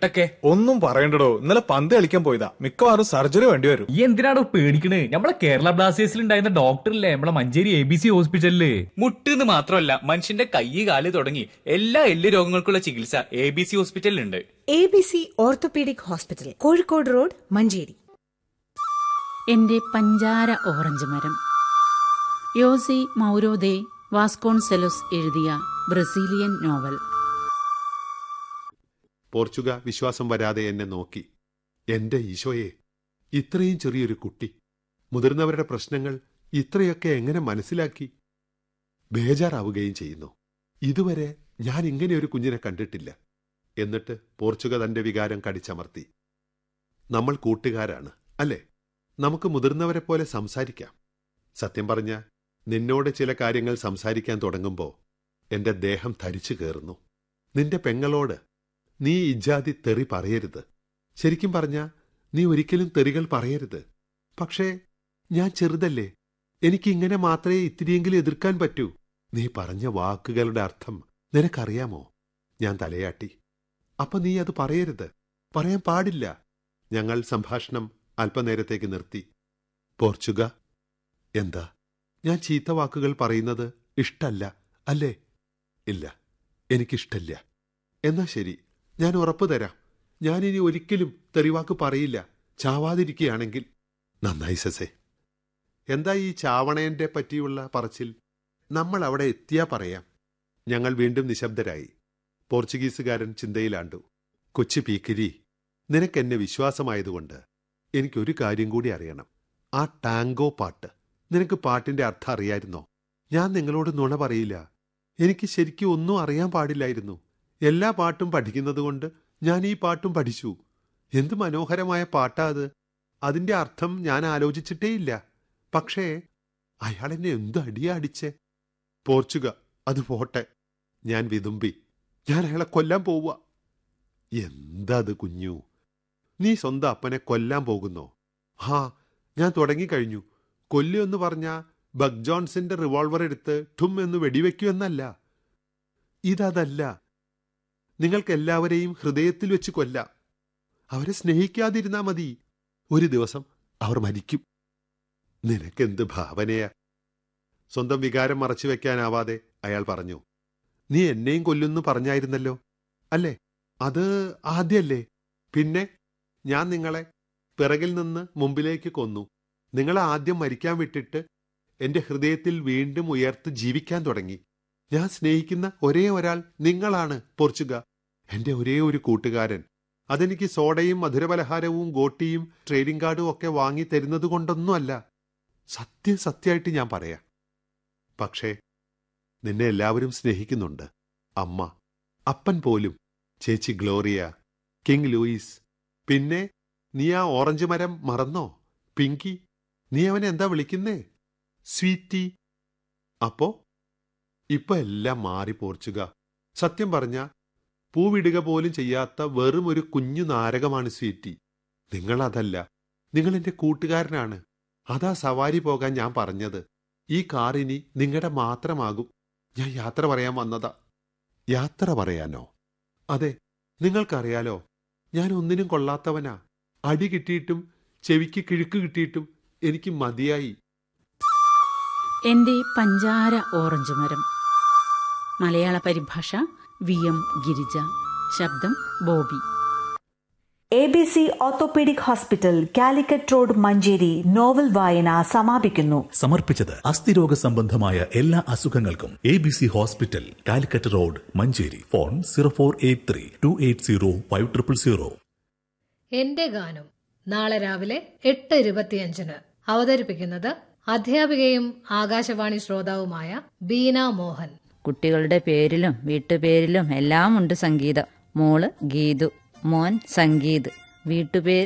വെട്ടൊക്കെ ഒന്നും പറയണ്ടടോ ഇന്നലെ പന്ത് കളിക്കാൻ പോയതാ മിക്കവാറും സർജറി വേണ്ടി വരും ഈ എന്തിനാണോ പേടിക്കണ് നമ്മളെ കേരള ബ്ലാസ്റ്റേഴ്സിൽ ഉണ്ടായിരുന്ന ഡോക്ടറില്ലേ നമ്മളെ മഞ്ചേരി എ ബി സി ഹോസ്പിറ്റലില് മുട്ടെന്ന് മാത്രമല്ല മനുഷ്യന്റെ കൈ കാല് തുടങ്ങി എല്ലാ എല്ല് രോഗങ്ങൾക്കുള്ള ചികിത്സ എ ബി സി ഹോസ്പിറ്റലിലുണ്ട് A B C orthopedic hospital Kozhikode road Manjeri എന്റെ പഞ്ചാര ഓറഞ്ച് മരം യോസി മൗരോദെ വാസ്കോൺസെലോസ് എഴുതിയ ബ്രസീലിയൻ നോവൽ പോർച്ചുഗ വിശ്വാസം വരാതെ എന്നെ നോക്കി എന്റെ ഈശോയെ ഇത്രയും ചെറിയൊരു കുട്ടി മുതിർന്നവരുടെ പ്രശ്നങ്ങൾ ഇത്രയൊക്കെ എങ്ങനെ മനസ്സിലാക്കി ബേജാറാവുകയും ചെയ്യുന്നു ഇതുവരെ ഞാൻ ഇങ്ങനെ ഒരു കുഞ്ഞിനെ കണ്ടിട്ടില്ല എന്നിട്ട് പോർച്ചുഗ തന്റെ വികാരം കടിച്ചമർത്തി നമ്മൾ കൂട്ടുകാരാണ് അല്ലേ നമുക്ക് മുതിർന്നവരെ പോലെ സംസാരിക്കാം സത്യം പറഞ്ഞ നിന്നോട് ചില കാര്യങ്ങൾ സംസാരിക്കാൻ തുടങ്ങുമ്പോൾ എന്റെ ദേഹം ധരിച്ചു കയറുന്നു നിന്റെ പെങ്ങളോട് നീ ഇജാതി തെറി പറയരുത് ശരിക്കും പറഞ്ഞ നീ ഒരിക്കലും തെറികൾ പറയരുത് പക്ഷേ ഞാൻ ചെറുതല്ലേ എനിക്ക് ഇങ്ങനെ മാത്രമേ ഇത്തിരിയെങ്കിലും എതിർക്കാൻ പറ്റൂ നീ പറഞ്ഞ വാക്കുകളുടെ അർത്ഥം നിനക്കറിയാമോ ഞാൻ തലയാട്ടി അപ്പൊ നീ അത് പറയരുത് പറയാൻ പാടില്ല ഞങ്ങൾ സംഭാഷണം അല്പനേരത്തേക്ക് നിർത്തി പോർച്ചുഗ എന്താ ഞാൻ ചീത്ത വാക്കുകൾ പറയുന്നത് ഇഷ്ടല്ല അല്ലേ ഇല്ല എനിക്കിഷ്ടല്ല എന്നാ ശരി ഞാൻ ഉറപ്പു തരാം ഞാനിനി ഒരിക്കലും തെറിവാക്ക് പറയില്ല ചാവാതിരിക്കുകയാണെങ്കിൽ നന്നായി സസേ എന്താ ഈ ചാവണേന്റെ പറ്റിയുള്ള പറച്ചിൽ നമ്മൾ അവിടെ എത്തിയാ പറയാം ഞങ്ങൾ വീണ്ടും നിശബ്ദരായി പോർച്ചുഗീസുകാരൻ ചിന്തയിലാണ്ടു കൊച്ചു പീക്കിരി നിനക്കെന്നെ വിശ്വാസമായതുകൊണ്ട് എനിക്കൊരു കാര്യം കൂടി അറിയണം ആ ടാങ്കോ പാട്ട് നിനക്ക് പാട്ടിന്റെ അർത്ഥം അറിയായിരുന്നോ ഞാൻ നിങ്ങളോട് നുണ പറയില്ല എനിക്ക് ശരിക്കും ഒന്നും അറിയാൻ പാടില്ലായിരുന്നു എല്ലാ പാട്ടും പഠിക്കുന്നതുകൊണ്ട് ഞാൻ ഈ പാട്ടും പഠിച്ചു എന്ത് മനോഹരമായ പാട്ടാ അത് അതിന്റെ അർത്ഥം ഞാൻ ആലോചിച്ചിട്ടേയില്ല പക്ഷേ അയാൾ എന്നെ എന്ത് അടിയാ അടിച്ചേ പോർച്ചുഗ അത് പോട്ടെ ഞാൻ വിതുമ്പി ഞാൻ അയാളെ കൊല്ലാൻ പോവുക എന്താത് കുഞ്ഞു നീ സ്വന്തം അപ്പനെ കൊല്ലാൻ പോകുന്നോ ഹാ ഞാൻ തുടങ്ങിക്കഴിഞ്ഞു കൊല്ലുമെന്ന് പറഞ്ഞ ബഗ് ജോൺസിന്റെ റിവോൾവർ എടുത്ത് ഠും എന്ന് വെടിവെക്കുമെന്നല്ല ഇതല്ല നിങ്ങൾക്ക് എല്ലാവരെയും ഹൃദയത്തിൽ വെച്ച് കൊല്ലാം അവരെ സ്നേഹിക്കാതിരുന്നാ മതി ഒരു ദിവസം അവർ മരിക്കും നിനക്കെന്ത് ഭാവനയാ സ്വന്തം വികാരം മറച്ചു വെക്കാനാവാതെ അയാൾ പറഞ്ഞു നീ എന്നെയും കൊല്ലുന്നു പറഞ്ഞായിരുന്നല്ലോ അല്ലേ അത് ആദ്യല്ലേ പിന്നെ ഞാൻ നിങ്ങളെ പിറകിൽ നിന്ന് മുമ്പിലേക്ക് കൊന്നു നിങ്ങളെ ആദ്യം മരിക്കാൻ വിട്ടിട്ട് എന്റെ ഹൃദയത്തിൽ വീണ്ടും ഉയർത്ത് ജീവിക്കാൻ തുടങ്ങി ഞാൻ സ്നേഹിക്കുന്ന ഒരേ ഒരാൾ നിങ്ങളാണ് പോർച്ചുഗ എന്റെ ഒരേ ഒരു കൂട്ടുകാരൻ അതെനിക്ക് സോഡയും മധുരപലഹാരവും ഗോട്ടിയും ട്രേഡിംഗ് കാർഡും ഒക്കെ വാങ്ങി തരുന്നത് കൊണ്ടൊന്നുമല്ല സത്യം സത്യമായിട്ട് ഞാൻ പറയാം പക്ഷേ നിന്നെ എല്ലാവരും സ്നേഹിക്കുന്നുണ്ട് അമ്മ അപ്പൻ പോലും ചേച്ചി ഗ്ലോറിയ കിങ് ലൂയിസ് പിന്നെ നീ ആ ഓറഞ്ച് മരം മറന്നോ പിങ്കി നീ അവനെ എന്താ വിളിക്കുന്നേ സ്വീറ്റി അപ്പോ ഇപ്പൊ എല്ലാം മാറി പോർച്ചുക സത്യം പറഞ്ഞ പൂവിടുക പോലും ചെയ്യാത്ത വെറും ഒരു കുഞ്ഞു നാരകമാണ് സ്വീറ്റി നിങ്ങൾ അതല്ല നിങ്ങൾ എന്റെ കൂട്ടുകാരനാണ് അതാ സവാരി പോകാൻ ഞാൻ പറഞ്ഞത് ഈ കാർ ഇനി നിങ്ങളുടെ മാത്രമാകും ഞാൻ യാത്ര പറയാൻ വന്നതാ യാത്ര പറയാനോ അതെ നിങ്ങൾക്കറിയാലോ ഞാൻ ഒന്നിനും കൊള്ളാത്തവനാ അടി കിട്ടിയിട്ടും ചെവിക്ക് കിഴുക്ക് കിട്ടിയിട്ടും എനിക്ക് മതിയായി എന്റെ പഞ്ചാര ഓറഞ്ച് മരം മലയാള പരിഭാഷ വി എം ഗിരിജ ശബ്ദം Bobby A B C orthopedic hospital Calicut road Manjeri novel വായന സമാപിക്കുന്നു സമർപ്പിച്ചത് അസ്ഥിരോഗ സംബന്ധമായ എല്ലാ അസുഖങ്ങൾക്കും A B C hospital Calicut road Manjeri phone zero four eight three two eight zero five triple zero എന്റെ ഗാനം നാളെ രാവിലെ എട്ട് ഇരുപത്തിയഞ്ചിന് അവതരിപ്പിക്കുന്നത് അധ്യാപികയും ആകാശവാണി ശ്രോതാവുമായ ബീന മോഹൻ കുട്ടികളുടെ പേരിലും വീട്ടുപേരിലും എല്ലാം ഉണ്ട് സംഗീതം മോള് ഗീതു മോൻ സംഗീത് വീട്ടുപേര്